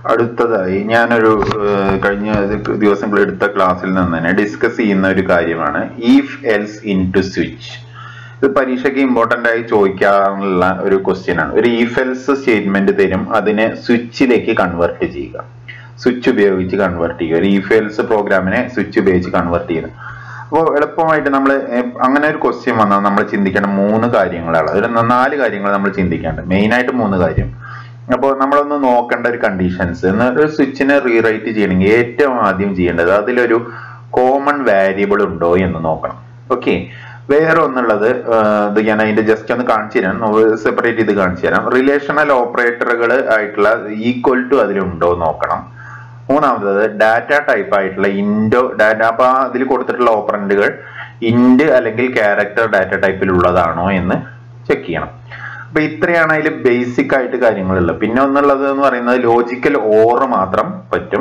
അടുത്തതായി ഞാനൊരു ഏഹ്, കഴിഞ്ഞ ദിവസങ്ങൾ എടുത്ത ക്ലാസ്സിൽ നിന്ന് തന്നെ ഡിസ്കസ് ചെയ്യുന്ന ഒരു കാര്യമാണ് if else into switch ഇത് പരീക്ഷയ്ക്ക് ഇമ്പോർട്ടന്റ് ആയി ചോദിക്കാനുള്ള ഒരു ക്വസ്റ്റ്യൻ ആണ് ഒരു ഈഫ് എൽസ് സ്റ്റേറ്റ്മെന്റ് തരും അതിനെ സ്വിച്ചിലേക്ക് കൺവേർട്ട് ചെയ്യുക സ്വിച്ച് ഉപയോഗിച്ച് കൺവേർട്ട് ചെയ്യുക ഒരു ഈഫ് എൽസ് പ്രോഗ്രാമിനെ സ്വിച്ച് ഉപയോഗിച്ച് കൺവേർട്ട് ചെയ്യുക അപ്പോൾ എളുപ്പമായിട്ട് നമ്മൾ അങ്ങനെ ഒരു ക്വസ്റ്റ്യൻ വന്നാൽ നമ്മൾ ചിന്തിക്കേണ്ട മൂന്ന് കാര്യങ്ങളാണ് ഒരു നാല് കാര്യങ്ങൾ നമ്മൾ ചിന്തിക്കേണ്ടത് മെയിൻ ആയിട്ട് മൂന്ന് കാര്യം അപ്പോൾ നമ്മളൊന്ന് നോക്കേണ്ട ഒരു കണ്ടീഷൻസ് ഒരു സ്വിച്ചിനെ റീറൈറ്റ് ചെയ്യണമെങ്കിൽ ഏറ്റവും ആദ്യം ചെയ്യേണ്ടത് അതിലൊരു കോമൺ വാരിയബിൾ ഉണ്ടോ എന്ന് നോക്കണം ഓക്കെ വേറെ ഒന്നുള്ളത് ആഹ് ഇത് ഞാൻ അതിന്റെ ജസ്റ്റ് ഒന്ന് കാണിച്ചു തരാം സെപ്പറേറ്റ് ചെയ്ത് കാണിച്ചു തരാം റിലേഷണൽ ഓപ്പറേറ്ററുകൾ ആയിട്ടുള്ള ഈക്വൽ ടു അതിലുണ്ടോ എന്ന് നോക്കണം മൂന്നാമത്തത് ഡാറ്റ ടൈപ്പ് ആയിട്ടുള്ള ഇൻഡോ ഡാറ്റ അപ്പൊ അതിൽ കൊടുത്തിട്ടുള്ള ഓപ്പറന്റുകൾ ഇൻഡ് അല്ലെങ്കിൽ ക്യാരക്ടർ ഡാറ്റ ടൈപ്പിലുള്ളതാണോ എന്ന് ചെക്ക് ചെയ്യണം അപ്പൊ ഇത്രയാണ് അതിൽ ബേസിക് ആയിട്ട് കാര്യങ്ങളുള്ളത് പിന്നെ ഒന്നുള്ളത് എന്ന് പറയുന്നത് ലോജിക്കൽ ഓർ മാത്രം പറ്റും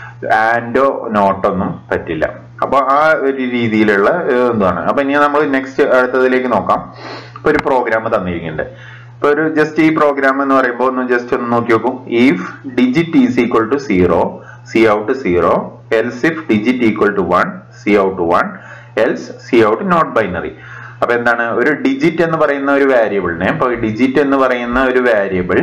ആൻഡോ നോട്ടൊന്നും പറ്റില്ല അപ്പൊ ആ ഒരു രീതിയിലുള്ള ഏഹ്, എന്താണ് അപ്പൊ ഇനി നമ്മൾ നെക്സ്റ്റ് അടുത്തതിലേക്ക് നോക്കാം ഇപ്പൊ ഒരു പ്രോഗ്രാം തന്നിരിക്കുന്നുണ്ട് ഇപ്പൊ ഒരു ജസ്റ്റ് ഈ പ്രോഗ്രാം എന്ന് പറയുമ്പോൾ ഒന്ന് ജസ്റ്റ് ഒന്ന് നോക്കി നോക്കൂ if digit is equal to zero cout zero else if digit equal to one cout one else cout not binary അപ്പൊ എന്താണ് ഒരു ഡിജിറ്റ് എന്ന് പറയുന്ന ഒരു വാരിയബിളിനെ ഇപ്പൊ ഡിജിറ്റ് എന്ന് പറയുന്ന ഒരു വേരിയബിൾ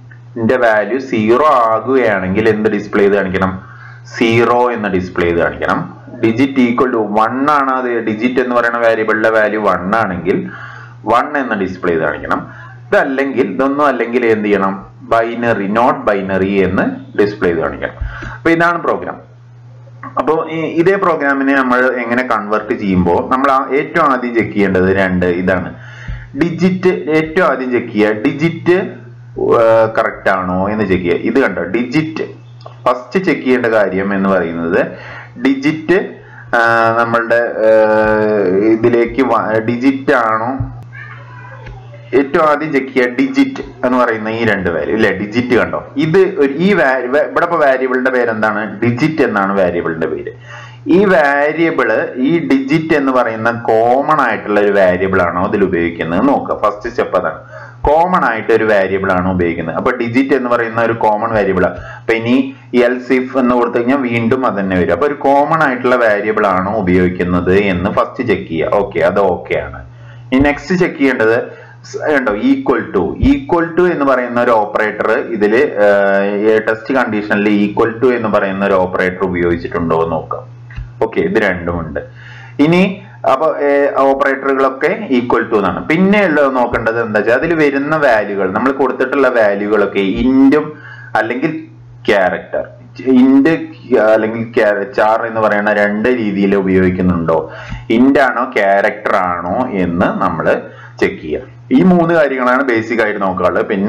വാല്യൂ സീറോ ആകുകയാണെങ്കിൽ എന്ത് ഡിസ്പ്ലേ ചെയ്ത് കാണിക്കണം സീറോ എന്ന് ഡിസ്പ്ലേ ചെയ്ത് കാണിക്കണം ഡിജിറ്റ് ഈക്വൽ ടു വൺ ആണ് അത് ഡിജിറ്റ് എന്ന് പറയുന്ന വേരിയബിളിന്റെ വാല്യൂ വൺ ആണെങ്കിൽ വൺ എന്ന് ഡിസ്പ്ലേ ചെയ്ത് കാണിക്കണം ഇതല്ലെങ്കിൽ ഇതൊന്നും അല്ലെങ്കിൽ എന്ത് ചെയ്യണം ബൈനറി നോട്ട് ബൈനറി എന്ന് ഡിസ്പ്ലേ ചെയ്ത് കാണിക്കണം അപ്പൊ ഇതാണ് പ്രോഗ്രാം അപ്പോൾ ഇതേ പ്രോഗ്രാമിനെ നമ്മൾ എങ്ങനെ കൺവേർട്ട് ചെയ്യുമ്പോൾ നമ്മൾ ആ- ഏറ്റവും ആദ്യം ചെക്ക് ചെയ്യേണ്ടത് രണ്ട് ഇതാണ് ഡിജിറ്റ് ഏറ്റവും ആദ്യം ചെക്ക് ചെയ്യുക ഡിജിറ്റ് കറക്റ്റ് ആണോ എന്ന് ചെക്ക് ചെയ്യുക ഇത് കണ്ടോ ഡിജിറ്റ് ഫസ്റ്റ് ചെക്ക് ചെയ്യേണ്ട കാര്യം എന്ന് പറയുന്നത് ഡിജിറ്റ് നമ്മളുടെ ആ, ഇതിലേക്ക് ഡിജിറ്റ് ആണോ ഏറ്റവും ആദ്യം ചെക്ക് ചെയ്യുക ഡിജിറ്റ് എന്ന് പറയുന്ന ഈ രണ്ട് വാല്യൂ ഇല്ലേ ഡിജിറ്റ് കണ്ടോ ഇത് ഒരു ഈ വാരി- വ- ഇവിടെ ഇപ്പൊ വാരിയബിളിന്റെ പേര് എന്താണ് ഡിജിറ്റ് എന്നാണ് വാരിയബിളിന്റെ പേര് ഈ വാരിയബിള് ഈ ഡിജിറ്റ് എന്ന് പറയുന്ന കോമൺ ആയിട്ടുള്ള ഒരു വാരിയബിൾ ആണോ അതിൽ ഉപയോഗിക്കുന്നത് നോക്കുക ഫസ്റ്റ് സ്റ്റെപ്പ് അതാണ് കോമൺ ആയിട്ട് ഒരു വാരിയബിൾ ആണ് ഉപയോഗിക്കുന്നത് അപ്പൊ ഡിജിറ്റ് എന്ന് പറയുന്ന ഒരു കോമൺ വാരിയബിൾ അപ്പൊ ഇനി എൽസിഫ് എന്ന് കൊടുത്തു കഴിഞ്ഞാൽ വീണ്ടും അത് തന്നെ വരും അപ്പൊ ഒരു കോമൺ ആയിട്ടുള്ള വാരിയബിൾ ആണോ ഉപയോഗിക്കുന്നത് എന്ന് ഫസ്റ്റ് ചെക്ക് ചെയ്യുക ഓക്കെ അത് ഓക്കെ ആണ് ഇനി നെക്സ്റ്റ് ചെക്ക് ചെയ്യേണ്ടത് സ് ഉണ്ടോ ഈക്വൽ ടു ഈക്വൽ ടു എന്ന് പറയുന്ന ഒരു ഓപ്പറേറ്റർ ഇതില് ടെസ്റ്റ് കണ്ടീഷനിൽ ഈക്വൽ ടു എന്ന് പറയുന്ന ഒരു ഓപ്പറേറ്റർ ഉപയോഗിച്ചിട്ടുണ്ടോ എന്ന് നോക്കാം ഓക്കെ ഇത് രണ്ടുമുണ്ട് ഇനി അപ്പൊ ഓപ്പറേറ്ററുകളൊക്കെ ഈക്വൽ ടു എന്നാണ് പിന്നെ ഉള്ളത് നോക്കേണ്ടത് എന്താ വെച്ചാൽ അതിൽ വരുന്ന വാല്യൂകൾ നമ്മൾ കൊടുത്തിട്ടുള്ള വാല്യൂകളൊക്കെ ഇൻഡും അല്ലെങ്കിൽ ക്യാരക്ടർ ഇൻഡ് അല്ലെങ്കിൽ ചാർ എന്ന് പറയുന്ന രണ്ട് രീതിയിൽ ഉപയോഗിക്കുന്നുണ്ടോ ഇൻഡ് ആണോ ക്യാരക്ടർ ആണോ എന്ന് നമ്മൾ ചെക്ക് ചെയ്യുക ഈ മൂന്ന് കാര്യങ്ങളാണ് ബേസിക് ആയിട്ട് നോക്കാനുള്ളത് പിന്നെ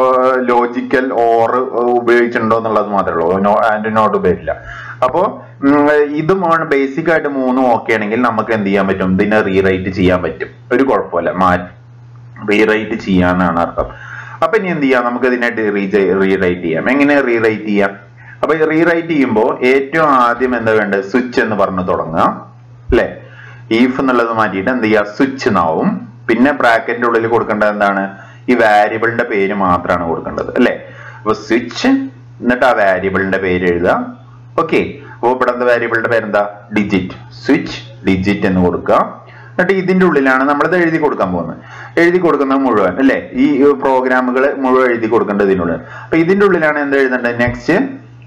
ലോജിക്കൽ ഓർ ഉപയോഗിച്ചിട്ടുണ്ടോ എന്നുള്ളത് മാത്രമേ ഉള്ളൂ ആൻഡ് നോട്ട് വരില്ല അപ്പോ ഉം, ഇതുമാണ് ബേസിക് ആയിട്ട് മൂന്നും ഓക്കെ ആണെങ്കിൽ നമുക്ക് എന്ത് ചെയ്യാൻ പറ്റും ഇതിനെ റീറൈറ്റ് ചെയ്യാൻ പറ്റും ഒരു കുഴപ്പമില്ല മാറ്റി റീറൈറ്റ് ചെയ്യാന്നാണ് അർത്ഥം അപ്പൊ ഇനി എന്ത് ചെയ്യാം നമുക്ക് ഇതിനെ റീറൈറ്റ് ചെയ്യാം എങ്ങനെ റീറൈറ്റ് ചെയ്യാം അപ്പൊ റീറൈറ്റ് ചെയ്യുമ്പോൾ ഏറ്റവും ആദ്യം എന്താ വേണ്ടത് സ്വിച്ച് എന്ന് പറഞ്ഞ് തുടങ്ങുക അല്ലെ ഈഫ് എന്നുള്ളത് മാറ്റിയിട്ട് എന്ത് ചെയ്യുക സ്വിച്ച് എന്നാവും പിന്നെ ബ്രാക്കറ്റിന്റെ ഉള്ളിൽ കൊടുക്കേണ്ടത് എന്താണ് ഈ വാരിയബിളിന്റെ പേര് മാത്രമാണ് കൊടുക്കേണ്ടത് അല്ലെ അപ്പൊ സ്വിച്ച് എന്നിട്ട് ആ വാരിയബിളിന്റെ പേര് എഴുതുക ഓക്കെ അപ്പൊ ഇവിടെ വാരിയബിളിന്റെ പേരെന്താ ഡിജിറ്റ് സ്വിച്ച് ഡിജിറ്റ് എന്ന് കൊടുക്കുക എന്നിട്ട് ഇതിന്റെ ഉള്ളിലാണ് നമ്മളിത് എഴുതി കൊടുക്കാൻ പോകുന്നത് എഴുതി കൊടുക്കുന്നത് മുഴുവൻ അല്ലെ ഈ പ്രോഗ്രാമുകൾ മുഴുവൻ എഴുതി കൊടുക്കേണ്ടത് ഇതിനുള്ളിൽ അപ്പൊ ഇതിന്റെ ഉള്ളിലാണ് എന്ത് എഴുതേണ്ടത് നെക്സ്റ്റ്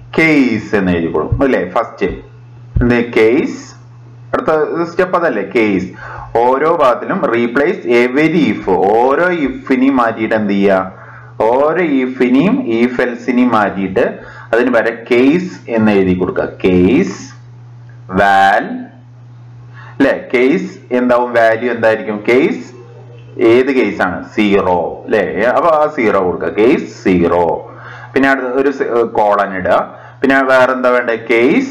കേസ് എന്ന് എഴുതി കൊടുക്കും അല്ലെ ഫസ്റ്റ് എന്ത് കേസ് അടുത്ത സ്റ്റെപ്പ് അതല്ലേ കേസ് ഓരോ ഭാഗത്തിലും റീപ്ലേസ് എവരി ഇഫ് ഓരോ ഇഫിനെയും മാറ്റിയിട്ട് എന്ത് ചെയ്യുക ഓരോ ഇഫിനെയും ഈഫ് എൽസിനെയും മാറ്റിയിട്ട് അതിന് വരെ കേസ് എന്ന് എഴുതി കൊടുക്കുക കേസ് വാൽ അല്ലെ കേസ് എന്താവും വാല്യൂ എന്തായിരിക്കും കേസ് ഏത് കേസ് ആണ് സീറോ അല്ലെ അപ്പൊ ആ സീറോ കൊടുക്കുക കേസ് സീറോ പിന്നെ അടുത്ത ഒരു കോളൻ ഇടുക പിന്നെ വേറെന്താ വേണ്ടത് കേസ്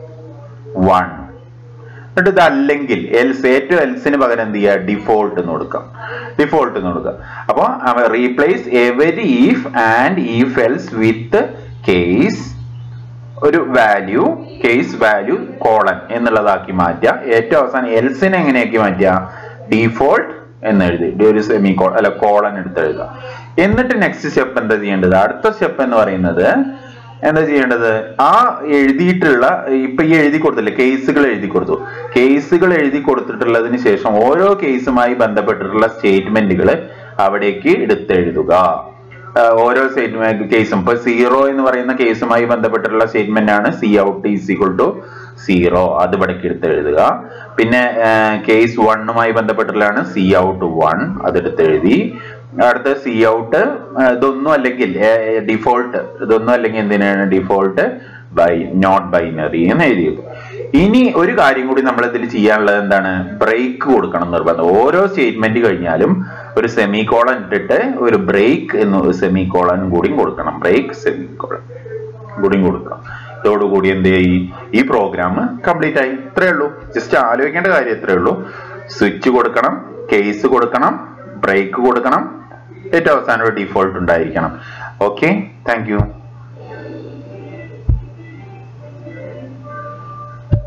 വൺ എന്നിട്ട് ഇത് അല്ലെങ്കിൽ എൽസ് ഏറ്റവും എൽസിന് പകരം എന്ത് ചെയ്യുക ഡിഫോൾട്ട് എന്ന് കൊടുക്കാം ഡിഫോൾട്ട് എന്ന് കൊടുക്കുക അപ്പോൾ replace every if and if else with case ഒരു വാല്യൂ കേസ് വാല്യൂ കോളൻ എന്നുള്ളതാക്കി മാറ്റുക ഏറ്റവും അവസാനം എൽസിനെ എങ്ങനെയാക്കി മാറ്റുക ഡിഫോൾട്ട് എന്ന് എഴുതി ഒരു സെമി കോ അല്ല കോളൻ എടുത്ത് എഴുതുക എന്നിട്ട് നെക്സ്റ്റ് സ്റ്റെപ്പ് എന്താ ചെയ്യേണ്ടത് അടുത്ത സ്റ്റെപ്പ് എന്ന് പറയുന്നത് എന്താ ചെയ്യേണ്ടത് ആ എഴുതിയിട്ടുള്ള ഇപ്പൊ ഈ എഴുതി കൊടുത്തില്ലേ കേസുകൾ എഴുതി കൊടുത്തു കേസുകൾ എഴുതി കൊടുത്തിട്ടുള്ളതിന് ശേഷം ഓരോ കേസുമായി ബന്ധപ്പെട്ടിട്ടുള്ള സ്റ്റേറ്റ്മെന്റുകൾ അവിടേക്ക് എടുത്തെഴുതുക ആഹ് ഓരോ സ്റ്റേറ്റ്മെന്റ് കേസും ഇപ്പൊ സീറോ എന്ന് പറയുന്ന കേസുമായി ബന്ധപ്പെട്ടിട്ടുള്ള സ്റ്റേറ്റ്മെന്റ് ആണ് cout is equal to zero അത് ഇവിടേക്ക് എടുത്ത് എഴുതുക പിന്നെ കേസ് വണ്ണുമായി ബന്ധപ്പെട്ടിട്ടുള്ളതാണ് സി ഔട്ട് വൺ അതെടുത്ത് എഴുതി അടുത്ത സി ഔട്ട് ഇതൊന്നും അല്ലെങ്കിൽ ഡിഫോൾട്ട് ഇതൊന്നും അല്ലെങ്കിൽ എന്തിനാണ് ഡിഫോൾട്ട് ബൈ നോട്ട് ബൈനറി എന്ന് എഴുതിയത് ഇനി ഒരു കാര്യം കൂടി നമ്മൾ ഇതിൽ ചെയ്യാനുള്ളത് എന്താണ് ബ്രേക്ക് കൊടുക്കണം എന്ന് നിർബന്ധം ഓരോ സ്റ്റേറ്റ്മെന്റ് കഴിഞ്ഞാലും ഒരു സെമി കോളൻ ഇട്ടിട്ട് ഒരു ബ്രേക്ക് എന്ന് സെമി കോളൻ കൂടിയും കൊടുക്കണം ബ്രേക്ക് സെമി കോളൻ കൂടിയും കൊടുക്കണം ഇതോടുകൂടി എന്ത് ചെയ്യും ഈ പ്രോഗ്രാം കംപ്ലീറ്റ് ആയി ഇത്രയേ ഉള്ളൂ ജസ്റ്റ് ആലോചിക്കേണ്ട കാര്യം ഇത്രയേ ഉള്ളൂ സ്വിച്ച് കൊടുക്കണം കേസ് കൊടുക്കണം ബ്രേക്ക് കൊടുക്കണം ഏറ്റവും അവസാനം ഒരു ഡിഫോൾട്ട് ഉണ്ടായിരിക്കണം ഓക്കെ താങ്ക് യു